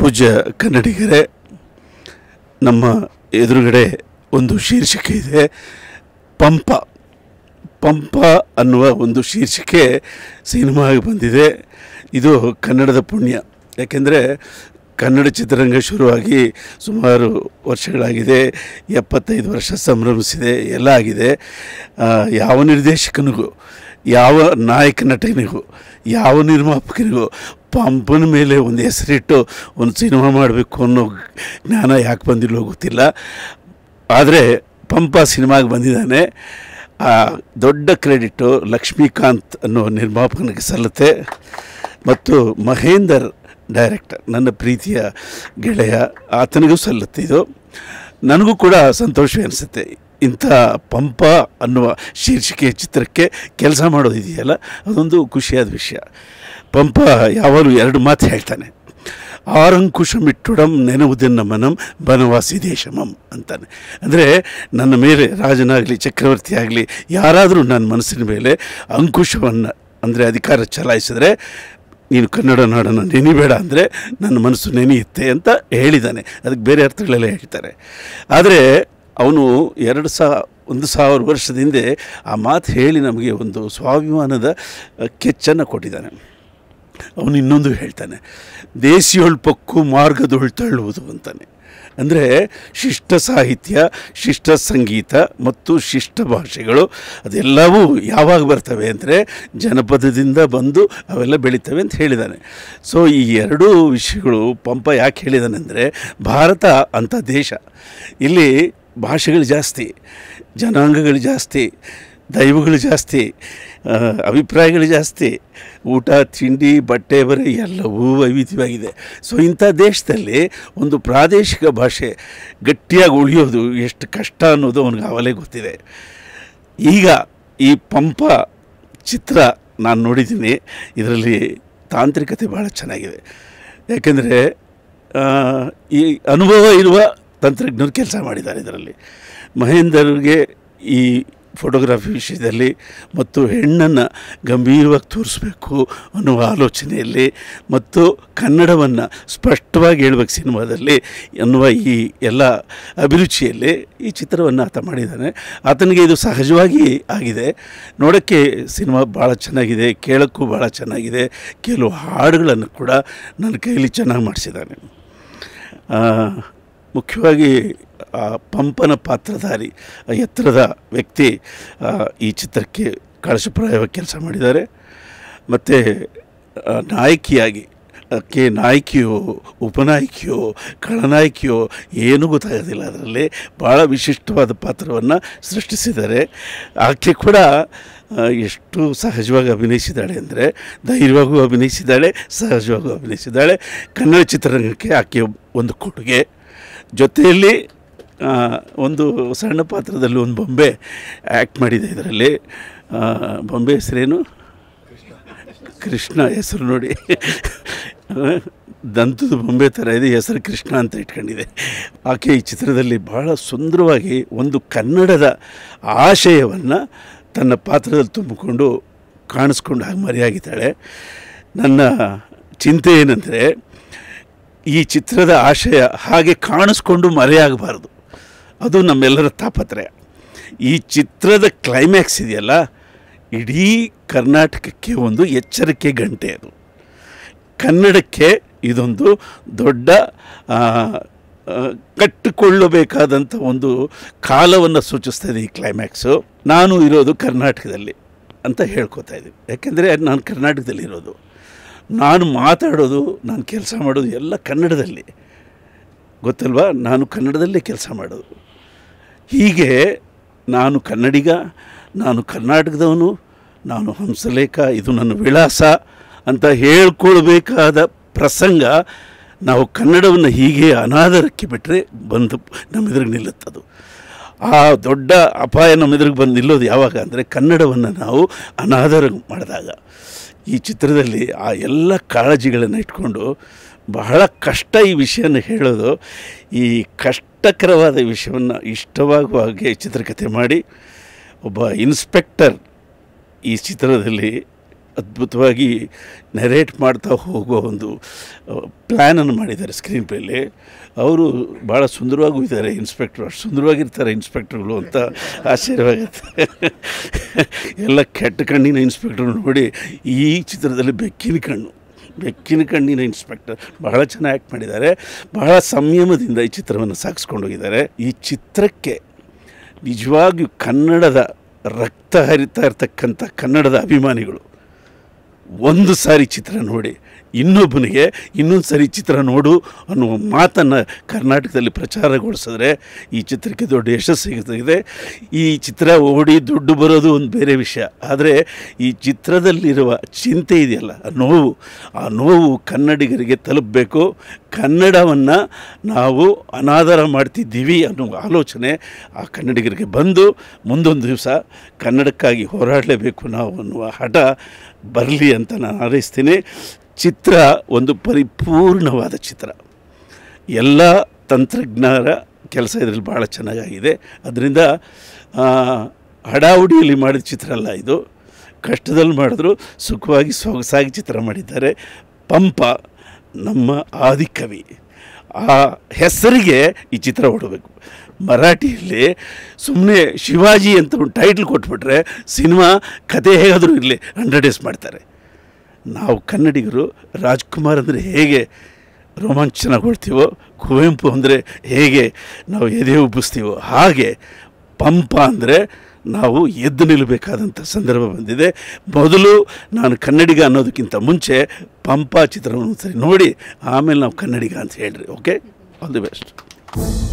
ಪೂಜ್ಯ ಕನ್ನಡಿಗರೇ ನಮ್ಮ ಎದುರುಗಡೆ ಒಂದು ಶೀರ್ಷಿಕೆ ಇದೆ ಪಂಪ ಪಂಪ ಅನ್ನುವ ಒಂದು ಶೀರ್ಷಿಕೆ ಸಿನಿಮಾಗೆ ಬಂದಿದೆ ಇದು ಕನ್ನಡದ ಪುಣ್ಯ ಯಾಕೆಂದರೆ ಕನ್ನಡ ಚಿತ್ರರಂಗ ಶುರುವಾಗಿ ಸುಮಾರು ವರ್ಷಗಳಾಗಿದೆ ಎಪ್ಪತ್ತೈದು ವರ್ಷ ಸಂಭ್ರಮಿಸಿದೆ ಎಲ್ಲ ಆಗಿದೆ ಆ, ಯಾವ ನಿರ್ದೇಶಕನಿಗೂ ಯಾವ ನಾಯಕ ನಟನಿಗೂ ಯಾವ ನಿರ್ಮಾಪಕನಿಗೂ ಪಂಪನ ಮೇಲೆ ಒಂದು ಹೆಸರಿಟ್ಟು ಒಂದು ಸಿನಿಮಾ ಮಾಡಬೇಕು ಅನ್ನೋ ಜ್ಞಾನ ಯಾಕೆ ಬಂದಿಲ್ಲೋ ಗೊತ್ತಿಲ್ಲ ಆದರೆ ಪಂಪ ಸಿನಿಮಾಗೆ ಬಂದಿದ್ದಾನೆ ಆ ದೊಡ್ಡ ಕ್ರೆಡಿಟು ಲಕ್ಷ್ಮೀಕಾಂತ್ ಅನ್ನೋ ನಿರ್ಮಾಪಕನಿಗೆ ಸಲ್ಲುತ್ತೆ ಮತ್ತು ಮಹೇಂದರ್ ಡೈರೆಕ್ಟರ್ ನನ್ನ ಪ್ರೀತಿಯ ಗೆಳೆಯ ಆತನಿಗೂ ಸಲ್ಲುತ್ತೆ ಇದು ನನಗೂ ಕೂಡ ಸಂತೋಷ ಅನಿಸುತ್ತೆ ಇಂಥ ಪಂಪ ಅನ್ನುವ ಶೀರ್ಷಿಕೆಯ ಚಿತ್ರಕ್ಕೆ ಕೆಲಸ ಮಾಡೋದಿದೆಯಲ್ಲ ಅದೊಂದು ಖುಷಿಯಾದ ವಿಷಯ ಪಂಪ ಯಾವಾಗಲೂ ಎರಡು ಮಾತು ಹೇಳ್ತಾನೆ ಆರಂಕುಶಮಿಟ್ಟುಡಂ ನೆನವುದೆನ್ನ ಮನಂ ಬನವಾಸಿ ದೇಶಮಂ ಅಂತಾನೆ ಅಂದರೆ ನನ್ನ ಮೇಲೆ ರಾಜನಾಗಲಿ ಚಕ್ರವರ್ತಿ ಆಗಲಿ ಯಾರಾದರೂ ನನ್ನ ಮನಸ್ಸಿನ ಮೇಲೆ ಅಂಕುಶವನ್ನು ಅಂದರೆ ಅಧಿಕಾರ ಚಲಾಯಿಸಿದ್ರೆ ನೀನು ಕನ್ನಡ ನಾಡನ್ನು ನೆನಿಬೇಡ ಅಂದರೆ ನನ್ನ ಮನಸ್ಸು ನೆನೆಯುತ್ತೆ ಅಂತ ಹೇಳಿದ್ದಾನೆ ಅದಕ್ಕೆ ಬೇರೆ ಅರ್ಥಗಳೆಲ್ಲ ಹೇಳ್ತಾರೆ ಆದರೆ ಅವನು ಎರಡು ಸಾ ಒಂದು ಸಾವಿರ ವರ್ಷದ ಹಿಂದೆ ಆ ಮಾತು ಹೇಳಿ ನಮಗೆ ಒಂದು ಸ್ವಾಭಿಮಾನದ ಕೆಚ್ಚನ್ನು ಕೊಟ್ಟಿದ್ದಾನೆ ಅವನು ಇನ್ನೊಂದು ಹೇಳ್ತಾನೆ ದೇಸಿಯೊಳ್ ಪಕ್ಕು ಮಾರ್ಗದೊಳ್ ತಳ್ಳುವುದು ಅಂತಾನೆ ಅಂದರೆ ಶಿಷ್ಟ ಸಾಹಿತ್ಯ ಶಿಷ್ಟ ಸಂಗೀತ ಮತ್ತು ಶಿಷ್ಟ ಭಾಷೆಗಳು ಅದೆಲ್ಲವೂ ಯಾವಾಗ ಬರ್ತವೆ ಅಂದರೆ ಜನಪದದಿಂದ ಬಂದು ಅವೆಲ್ಲ ಬೆಳೀತವೆ ಅಂತ ಹೇಳಿದ್ದಾನೆ ಸೊ ಈ ಎರಡೂ ವಿಷಯಗಳು ಪಂಪ ಯಾಕೆ ಹೇಳಿದಾನೆ ಅಂದರೆ ಭಾರತ ಅಂಥ ದೇಶ ಇಲ್ಲಿ ಭಾಷೆಗಳು ಜಾಸ್ತಿ ಜನಾಂಗಗಳು ಜಾಸ್ತಿ ದೈವಗಳು ಜಾಸ್ತಿ ಆ, ಅಭಿಪ್ರಾಯಗಳು ಜಾಸ್ತಿ ಊಟ ತಿಂಡಿ ಬಟ್ಟೆ ಬರೆ ಎಲ್ಲವೂ ವೈವಿಧ್ಯವಾಗಿದೆ ಸೊ ಇಂಥ ದೇಶದಲ್ಲಿ ಒಂದು ಪ್ರಾದೇಶಿಕ ಭಾಷೆ ಗಟ್ಟಿಯಾಗಿ ಉಳಿಯೋದು ಎಷ್ಟು ಕಷ್ಟ ಅನ್ನೋದು ಅವನಿಗೆ ಅವಲೇ ಗೊತ್ತಿದೆ ಈಗ ಈ ಪಂಪ ಚಿತ್ರ ನಾನು ನೋಡಿದ್ದೀನಿ ಇದರಲ್ಲಿ ತಾಂತ್ರಿಕತೆ ಭಾಳ ಚೆನ್ನಾಗಿದೆ ಯಾಕೆಂದರೆ ಈ ಅನುಭವ ಇರುವ ತಂತ್ರಜ್ಞರು ಕೆಲಸ ಮಾಡಿದ್ದಾರೆ ಇದರಲ್ಲಿ ಮಹೇಂದರ್ಗೆ ಈ ಫೋಟೋಗ್ರಫಿ ವಿಷಯದಲ್ಲಿ ಮತ್ತು ಹೆಣ್ಣನ್ನು ಗಂಭೀರವಾಗಿ ತೋರಿಸ್ಬೇಕು ಅನ್ನುವ ಆಲೋಚನೆಯಲ್ಲಿ ಮತ್ತು ಕನ್ನಡವನ್ನು ಸ್ಪಷ್ಟವಾಗಿ ಹೇಳ್ಬೇಕು ಸಿನಿಮಾದಲ್ಲಿ ಅನ್ನುವ ಈ ಎಲ್ಲ ಅಭಿರುಚಿಯಲ್ಲಿ ಈ ಚಿತ್ರವನ್ನು ಆತ ಮಾಡಿದ್ದಾನೆ ಆತನಿಗೆ ಇದು ಸಹಜವಾಗಿ ಆಗಿದೆ ನೋಡೋಕ್ಕೆ ಸಿನಿಮಾ ಭಾಳ ಚೆನ್ನಾಗಿದೆ ಕೇಳೋಕ್ಕೂ ಭಾಳ ಚೆನ್ನಾಗಿದೆ ಕೆಲವು ಹಾಡುಗಳನ್ನು ಕೂಡ ನನ್ನ ಕೈಯಲ್ಲಿ ಚೆನ್ನಾಗಿ ಮಾಡಿಸಿದ್ದಾನೆ ಆ, ಮುಖ್ಯವಾಗಿ ಆ ಪಂಪನ ಪಾತ್ರಧಾರಿ ಆ ಎತ್ತರದ ವ್ಯಕ್ತಿ ಆ, ಈ ಚಿತ್ರಕ್ಕೆ ಕಳಶಪ್ರಾಯವಾಗಿ ಕೆಲಸ ಮಾಡಿದ್ದಾರೆ ಮತ್ತು ನಾಯಕಿಯಾಗಿ ಆಕೆ ನಾಯಕಿಯೋ ಉಪನಾಯಕಿಯೋ ಖಳನಾಯಕಿಯೋ ಏನೂ ಗೊತ್ತಾಗೋದಿಲ್ಲ ಅದರಲ್ಲಿ ಭಾಳ ವಿಶಿಷ್ಟವಾದ ಪಾತ್ರವನ್ನು ಸೃಷ್ಟಿಸಿದ್ದಾರೆ ಆಕೆ ಕೂಡ ಆ, ಎಷ್ಟು ಸಹಜವಾಗಿ ಅಭಿನಯಿಸಿದ್ದಾಳೆ ಅಂದರೆ ಧೈರ್ಯವಾಗೂ ಅಭಿನಯಿಸಿದ್ದಾಳೆ ಸಹಜವಾಗೂ ಅಭಿನಯಿಸಿದ್ದಾಳೆ ಕನ್ನಡ ಚಿತ್ರರಂಗಕ್ಕೆ ಆಕೆ ಒಂದು ಕೊಡುಗೆ ಜೊತೆಯಲ್ಲಿ ಆ, ಒಂದು ಸಣ್ಣ ಪಾತ್ರದಲ್ಲಿ ಒಂದು ಬೊಂಬೆ ಆ್ಯಕ್ಟ್ ಮಾಡಿದೆ ಇದರಲ್ಲಿ ಆ, ಬೊಂಬೆ ಹೆಸರೇನು ಕೃಷ್ಣ ಹೆಸರು ನೋಡಿ ದಂತದ ಬೊಂಬೆ ಥರ ಇದೆ ಹೆಸರು ಕೃಷ್ಣ ಅಂತ ಇಟ್ಕೊಂಡಿದೆ ಆಕೆ ಈ ಚಿತ್ರದಲ್ಲಿ ಬಹಳ ಸುಂದರವಾಗಿ ಒಂದು ಕನ್ನಡದ ಆಶಯವನ್ನು ತನ್ನ ಪಾತ್ರದಲ್ಲಿ ತುಂಬಿಕೊಂಡು ಕಾಣಿಸ್ಕೊಂಡು ಹಾಗೆ ಮರೆಯಾಗಿದ್ದಾಳೆ ನನ್ನ ಚಿಂತೆ ಏನಂದರೆ ಈ ಚಿತ್ರದ ಆಶಯ ಹಾಗೆ ಕಾಣಿಸ್ಕೊಂಡು ಮರೆಯಾಗಬಾರ್ದು ಅದು ನಮ್ಮೆಲ್ಲರ ತಾಪತ್ರಯ ಈ ಚಿತ್ರದ ಕ್ಲೈಮ್ಯಾಕ್ಸ್ ಇದೆಯಲ್ಲ ಇಡೀ ಕರ್ನಾಟಕಕ್ಕೆ ಒಂದು ಎಚ್ಚರಿಕೆ ಗಂಟೆ ಅದು ಕನ್ನಡಕ್ಕೆ ಇದೊಂದು ದೊಡ್ಡ ಆ, ಆ, ಕಟ್ಟಿಕೊಳ್ಳಬೇಕಾದಂಥ ಒಂದು ಕಾಲವನ್ನು ಸೂಚಿಸ್ತದೆ ಈ ಕ್ಲೈಮ್ಯಾಕ್ಸು ನಾನು ಇರೋದು ಕರ್ನಾಟಕದಲ್ಲಿ ಅಂತ ಹೇಳ್ಕೊತಾ ಇದ್ದೀನಿ ಯಾಕೆಂದರೆ ನಾನು ಕರ್ನಾಟಕದಲ್ಲಿ ಇರೋದು ನಾನು ಮಾತಾಡೋದು ನಾನು ಕೆಲಸ ಮಾಡೋದು ಎಲ್ಲ ಕನ್ನಡದಲ್ಲಿ ಗೊತ್ತಲ್ವಾ ನಾನು ಕನ್ನಡದಲ್ಲೇ ಕೆಲಸ ಮಾಡೋದು ಹೀಗೆ ನಾನು ಕನ್ನಡಿಗ ನಾನು ಕರ್ನಾಟಕದವನು ನಾನು ಹಂಸಲೇಖ ಇದು ನನ್ನ ವಿಳಾಸ ಅಂತ ಹೇಳ್ಕೊಳ್ಬೇಕಾದ ಪ್ರಸಂಗ ನಾವು ಕನ್ನಡವನ್ನು ಹೀಗೆ ಅನಾದರಕ್ಕೆ ಬಿಟ್ಟರೆ ಬಂದು ನಮ್ಮೆದುರಿಗೆ ನಿಲ್ಲುತ್ತದು ಆ ದೊಡ್ಡ ಅಪಾಯ ನಮ್ಮೆದುರಿಗೆ ಬಂದು ನಿಲ್ಲೋದು ಯಾವಾಗ ಅಂದರೆ ಕನ್ನಡವನ್ನು ನಾವು ಅನಾದರ ಮಾಡಿದಾಗ ಈ ಚಿತ್ರದಲ್ಲಿ ಆ ಎಲ್ಲ ಕಾಳಜಿಗಳನ್ನು ಇಟ್ಕೊಂಡು ಬಹಳ ಕಷ್ಟ ಈ ವಿಷಯನ ಹೇಳೋದು ಈ ಕಷ್ಟಕರವಾದ ವಿಷಯವನ್ನು ಇಷ್ಟವಾಗುವ ಹಾಗೆ ಚಿತ್ರಕಥೆ ಮಾಡಿ ಒಬ್ಬ ಇನ್ಸ್ಪೆಕ್ಟರ್ ಈ ಚಿತ್ರದಲ್ಲಿ ಅದ್ಭುತವಾಗಿ ನೆರೇಟ್ ಮಾಡ್ತಾ ಹೋಗೋ ಒಂದು ಪ್ಲ್ಯಾನನ್ನು ಮಾಡಿದ್ದಾರೆ ಸ್ಕ್ರೀನ್ ಪ್ಲೇಲಿ ಅವರು ಭಾಳ ಸುಂದರವಾಗೂ ಇದ್ದಾರೆ ಇನ್ಸ್ಪೆಕ್ಟ್ರು ಅಷ್ಟು ಸುಂದರವಾಗಿರ್ತಾರೆ ಇನ್ಸ್ಪೆಕ್ಟ್ರುಗಳು ಅಂತ ಆಶ್ಚರ್ಯವಾಗುತ್ತೆ ಎಲ್ಲ ಕೆಟ್ಟ ಕಣ್ಣಿನ ಇನ್ಸ್ಪೆಕ್ಟ್ರ್ ನೋಡಿ ಈ ಚಿತ್ರದಲ್ಲಿ ಬೆಕ್ಕಿನ ಕಣ್ಣು ಬೆಕ್ಕಿನ ಕಣ್ಣಿನ ಇನ್ಸ್ಪೆಕ್ಟರ್ ಬಹಳ ಚೆನ್ನಾಗಿ ಆ್ಯಕ್ಟ್ ಮಾಡಿದ್ದಾರೆ ಬಹಳ ಸಂಯಮದಿಂದ ಈ ಚಿತ್ರವನ್ನು ಸಾಗಿಸ್ಕೊಂಡೋಗಿದ್ದಾರೆ ಈ ಚಿತ್ರಕ್ಕೆ ನಿಜವಾಗಿಯೂ ಕನ್ನಡದ ರಕ್ತ ಹರಿತಾ ಇರ್ತಕ್ಕಂಥ ಕನ್ನಡದ ಅಭಿಮಾನಿಗಳು ಒಂದು ಸಾರಿ ಚಿತ್ರ ನೋಡಿ ಇನ್ನೊಬ್ಬನಿಗೆ ಇನ್ನೊಂದು ಸಾರಿ ಚಿತ್ರ ನೋಡು ಅನ್ನುವ ಮಾತನ್ನು ಕರ್ನಾಟಕದಲ್ಲಿ ಪ್ರಚಾರಗೊಳಿಸಿದ್ರೆ ಈ ಚಿತ್ರಕ್ಕೆ ದೊಡ್ಡ ಯಶಸ್ಸು ಸಿಗುತ್ತದೆ ಈ ಚಿತ್ರ ಓಡಿ ದುಡ್ಡು ಬರೋದು ಒಂದು ಬೇರೆ ವಿಷಯ ಆದರೆ ಈ ಚಿತ್ರದಲ್ಲಿರುವ ಚಿಂತೆ ಇದೆಯಲ್ಲ ಆ ನೋವು ಆ ನೋವು ಕನ್ನಡಿಗರಿಗೆ ತಲುಪಬೇಕು ಕನ್ನಡವನ್ನು ನಾವು ಅನಾದರ ಮಾಡ್ತಿದ್ದೀವಿ ಅನ್ನೋ ಆಲೋಚನೆ ಆ ಕನ್ನಡಿಗರಿಗೆ ಬಂದು ಮುಂದೊಂದು ದಿವಸ ಕನ್ನಡಕ್ಕಾಗಿ ಹೋರಾಡಲೇಬೇಕು ನಾವು ಅನ್ನುವ ಹಠ ಬರಲಿ ಅಂತ ನಾನು ಹಾರೈಸ್ತೀನಿ ಚಿತ್ರ ಒಂದು ಪರಿಪೂರ್ಣವಾದ ಚಿತ್ರ ಎಲ್ಲ ತಂತ್ರಜ್ಞರ ಕೆಲಸ ಇದರಲ್ಲಿ ಭಾಳ ಚೆನ್ನಾಗಾಗಿದೆ ಅದರಿಂದ ಹಡಾವುಡಿಯಲ್ಲಿ ಮಾಡಿದ ಚಿತ್ರ ಅಲ್ಲ ಇದು ಕಷ್ಟದಲ್ಲಿ ಮಾಡಿದ್ರು ಸುಖವಾಗಿ ಸೊಗಸಾಗಿ ಚಿತ್ರ ಮಾಡಿದ್ದಾರೆ ಪಂಪ ನಮ್ಮ ಆದಿಕವಿ ಆ ಹೆಸರಿಗೆ ಈ ಚಿತ್ರ ಹೊಡಬೇಕು ಮರಾಠಿಯಲ್ಲಿ ಸುಮ್ಮನೆ ಶಿವಾಜಿ ಅಂತ ಒಂದು ಟೈಟ್ಲ್ ಕೊಟ್ಬಿಟ್ರೆ ಸಿನಿಮಾ ಕತೆ ಹೇಗಾದರೂ ಇರಲಿ ಹಂಡ್ರೆಡ್ ಡೇಸ್ ಮಾಡ್ತಾರೆ ನಾವು ಕನ್ನಡಿಗರು ರಾಜ್ಕುಮಾರ್ ಅಂದರೆ ಹೇಗೆ ರೋಮಾಂಚನಗೊಳ್ತೀವೋ ಕುವೆಂಪು ಅಂದರೆ ಹೇಗೆ ನಾವು ಎದೆ ಉಬ್ಬಿಸ್ತೀವೋ ಹಾಗೆ ಪಂಪ ಅಂದರೆ ನಾವು ಎದ್ದು ನಿಲ್ಲಬೇಕಾದಂಥ ಸಂದರ್ಭ ಬಂದಿದೆ ಮೊದಲು ನಾನು ಕನ್ನಡಿಗ ಅನ್ನೋದಕ್ಕಿಂತ ಮುಂಚೆ ಪಂಪ ಚಿತ್ರವನ್ನು ಸರಿ ನೋಡಿ ಆಮೇಲೆ ನಾವು ಕನ್ನಡಿಗ ಅಂತ ಹೇಳ್ರಿ ಓಕೆ ಆಲ್ ದಿ ಬೆಸ್ಟ್